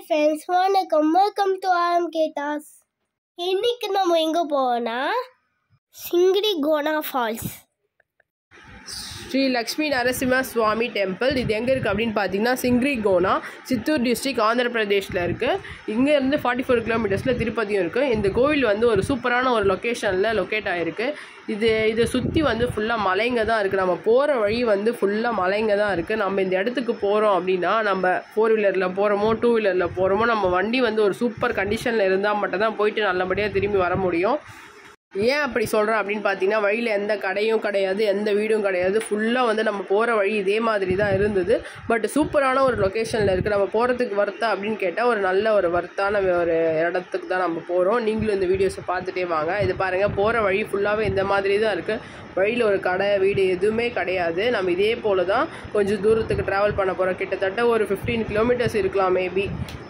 friends வணக்கம் welcome to ஆரம் கேட்டாஸ் இன்னைக்கு நம்ம எங்கே போவோம்னா சிங்கிடி கோனா ஃபால்ஸ் ஸ்ரீ லக்ஷ்மி நரசிம்ம சுவாமி டெம்பிள் இது எங்கே இருக்குது அப்படின்னு பார்த்தீங்கன்னா சிங்ரிகோனா சித்தூர் டிஸ்ட்ரிக் ஆந்திர பிரதேஷில் இருக்குது இங்கேருந்து ஃபார்ட்டி ஃபோர் கிலோமீட்டர்ஸில் திருப்பதியும் இருக்குது இந்த கோவில் வந்து ஒரு சூப்பரான ஒரு லொக்கேஷனில் லொக்கேட் ஆகிருக்கு இது இதை சுற்றி வந்து ஃபுல்லாக மலைங்க தான் இருக்குது நம்ம போகிற வழி வந்து ஃபுல்லாக மலைங்க தான் இருக்குது நம்ம இந்த இடத்துக்கு போகிறோம் அப்படின்னா நம்ம ஃபோர் வீலரில் போகிறோமோ டூ வீலரில் போகிறோமோ நம்ம வண்டி வந்து ஒரு சூப்பர் கண்டிஷனில் இருந்தால் மட்டும் தான் போயிட்டு நல்லபடியாக திரும்பி வர முடியும் ஏன் அப்படி சொல்கிறேன் அப்படின்னு பார்த்தீங்கன்னா வழியில் எந்த கடையும் கிடையாது எந்த வீடும் கிடையாது ஃபுல்லாக வந்து நம்ம போகிற வழி இதே மாதிரி தான் இருந்தது பட் சூப்பரான ஒரு லொக்கேஷனில் இருக்குது நம்ம போகிறதுக்கு வர்த்தா அப்படின்னு கேட்டால் ஒரு நல்ல ஒரு வர்த்தான ஒரு இடத்துக்கு தான் நம்ம போகிறோம் நீங்களும் இந்த வீடியோஸை பார்த்துட்டே வாங்க இது பாருங்கள் போகிற வழி ஃபுல்லாகவே இந்த மாதிரி தான் இருக்குது வழியில் ஒரு கடை வீடு எதுவுமே கிடையாது நம்ம இதே போல் தான் கொஞ்சம் தூரத்துக்கு ட்ராவல் பண்ண போகிறோம் கிட்டத்தட்ட ஒரு ஃபிஃப்டீன் கிலோமீட்டர்ஸ் இருக்கலாம் மேபி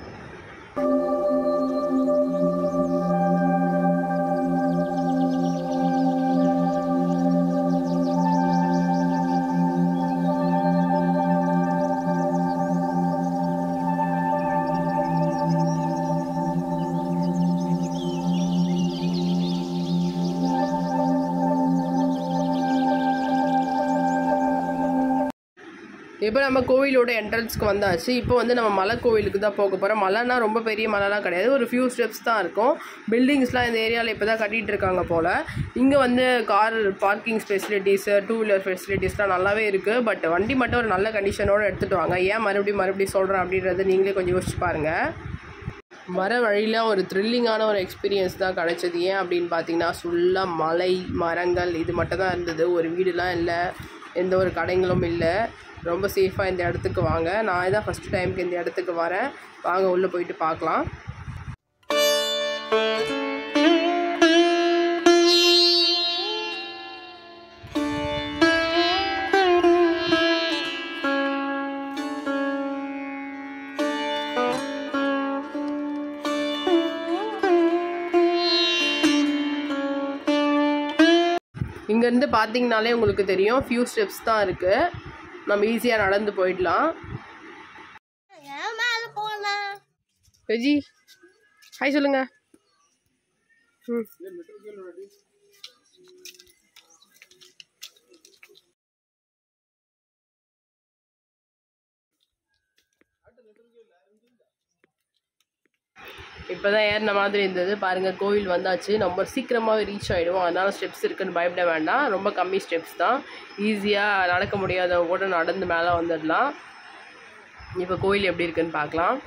இப்போ நம்ம கோவிலோட என்ட்ரன்ஸ்க்கு வந்தாச்சு இப்போ வந்து நம்ம மலை கோவிலுக்கு தான் போக போகிறோம் மலைனா ரொம்ப பெரிய மலைலாம் கிடையாது ஒரு ஃபியூ ஸ்டெப்ஸ் தான் இருக்கும் பில்டிங்ஸ்லாம் இந்த ஏரியாவில் இப்போ தான் கட்டிகிட்டு இருக்காங்க போல் இங்கே வந்து car parking facilities two wheeler ஃபெசிலிட்டிஸ்லாம் நல்லாவே இருக்குது பட் வண்டி மட்டும் ஒரு நல்ல கண்டிஷனோடு எடுத்துகிட்டு வாங்க ஏன் மறுபடியும் மறுபடியும் சொல்கிறேன் அப்படின்றத நீங்களே கொஞ்சம் யோசிச்சு பாருங்கள் வர வழியில் ஒரு த்ரில்லிங்கான ஒரு எக்ஸ்பீரியன்ஸ் தான் கிடச்சது ஏன் அப்படின்னு பார்த்தீங்கன்னா ஃபுல்லாக மலை மரங்கள் இது மட்டும் தான் இருந்தது ஒரு வீடுலாம் இல்லை எந்த ஒரு கடைங்களும் இல்லை ரொம்ப சேஃபாக இந்த இடத்துக்கு வாங்க நான் தான் ஃபஸ்ட்டு டைமுக்கு இந்த இடத்துக்கு வரேன் வாங்க உள்ளே போயிட்டு பார்க்கலாம் இங்கேருந்து பார்த்தீங்கனாலே உங்களுக்கு தெரியும் ஃபியூ ஸ்டெப்ஸ் தான் இருக்குது நம்ம ஈஸியாக நடந்து போயிடலாம் மேலே போகலாம் ரெஜி ஹாய் சொல்லுங்க ம் இப்போ தான் ஏறின மாதிரி இருந்தது பாருங்கள் கோவில் வந்தாச்சு நம்ம சீக்கிரமாகவே ரீச் ஆகிடுவோம் அதனால் ஸ்டெப்ஸ் இருக்குன்னு பயப்பட வேண்டாம் ரொம்ப கம்மி ஸ்டெப்ஸ் தான் ஈஸியாக நடக்க முடியாதவங்க கூட நடந்து மேலே வந்துடலாம் இப்போ கோயில் எப்படி இருக்குன்னு பார்க்கலாம்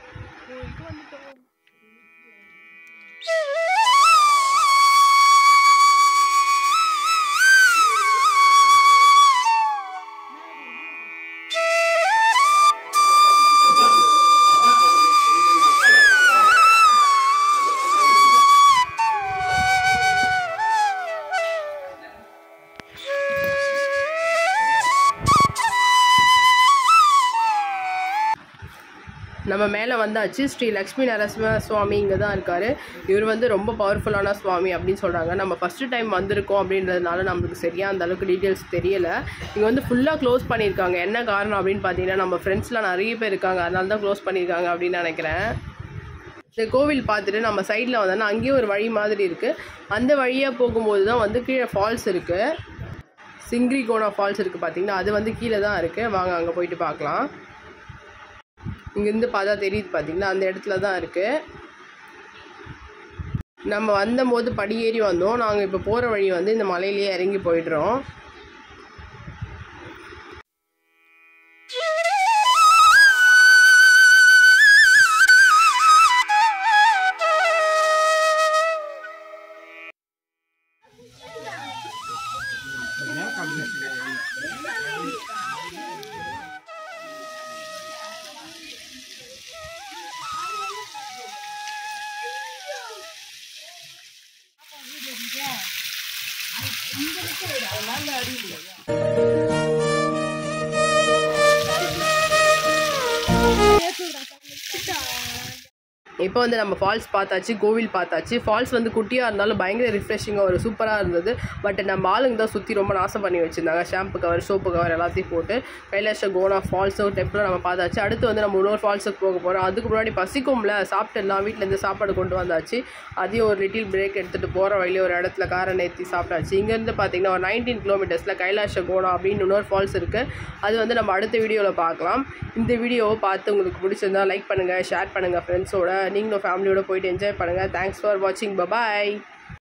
நம்ம மேலே வந்தாச்சு ஸ்ரீ லக்ஷ்மி நரசிம்ம சுவாமி இங்கே தான் இருக்கார் இவர் வந்து ரொம்ப பவர்ஃபுல்லான சுவாமி அப்படின்னு சொல்கிறாங்க நம்ம ஃபஸ்ட்டு டைம் வந்திருக்கோம் அப்படின்றதுனால நம்மளுக்கு சரியாக அந்த அளவுக்கு டீட்டெயில்ஸ் தெரியலை இங்கே வந்து ஃபுல்லாக க்ளோஸ் பண்ணியிருக்காங்க என்ன காரணம் அப்படின்னு பார்த்தீங்கன்னா நம்ம ஃப்ரெண்ட்ஸ்லாம் நிறைய பேர் இருக்காங்க அதனால தான் க்ளோஸ் பண்ணியிருக்காங்க அப்படின்னு நினைக்கிறேன் இந்த கோவில் பார்த்துட்டு நம்ம சைடில் வந்தோன்னா அங்கேயும் ஒரு வழி மாதிரி இருக்குது அந்த வழியாக போகும்போது தான் வந்து கீழே ஃபால்ஸ் இருக்குது சிங்கிரிகோனா ஃபால்ஸ் இருக்குது பார்த்தீங்கன்னா அது வந்து கீழே தான் இருக்குது வாங்க அங்கே போயிட்டு பார்க்கலாம் இங்கேருந்து பார்த்தா தெரியுது பார்த்தீங்கன்னா அந்த இடத்துல தான் இருக்குது நம்ம வந்தபோது படி ஏறி வந்தோம் நாங்கள் இப்போ போகிற வழி வந்து இந்த மலையிலேயே இறங்கி போயிடுறோம் இப்போ வந்து நம்ம ஃபால்ஸ் பார்த்தாச்சு கோவில் பார்த்தாச்சு ஃபால்ஸ் வந்து குட்டியாக இருந்தாலும் பயங்கர ரிஃப்ரெஷிங்காக ஒரு சூப்பராக இருந்தது பட் நம்ம ஆளுங்க தான் சுற்றி ரொம்ப நாசம் பண்ணி வச்சுருந்தாங்க ஷாம்பு கவர் சோப்பு கவர் எல்லாத்தையும் போட்டு கைலாஷ கோனா ஃபால்ஸும் டெம்பிளும் நம்ம பார்த்தாச்சு அடுத்து வந்து நம்ம இன்னொரு ஃபால்ஸுக்கு போக போகிறோம் அதுக்கு முன்னாடி பசிக்கும்ல சாப்பிட்டுலாம் வீட்டிலேருந்து சாப்பாடு கொண்டு வந்தாச்சு அதையும் ஒரு லிட்டில் பிரேக் எடுத்துகிட்டு போகிற வழியில ஒரு இடத்துல காரை நேர்த்தி சாப்பிட்டாச்சு இங்கேருந்து பார்த்தீங்கன்னா ஒரு நைன்டீன் கிலோமீட்டர்ஸில் கைலாஷ கோனா அப்படின்னு இன்னொரு ஃபால்ஸ் இருக்குது அது வந்து நம்ம அடுத்த வீடியோவில் பார்க்கலாம் இந்த வீடியோவை பார்த்து உங்களுக்கு பிடிச்சிருந்தா லைக் பண்ணுங்கள் ஷேர் பண்ணுங்கள் ஃப்ரெண்ட்ஸோட நீங்களும் ஃபேமிலியோட போயிட்டு என்ஜாய் பண்ணுங்கள் தேங்க்ஸ் ஃபார் வாட்சிங் பபாய்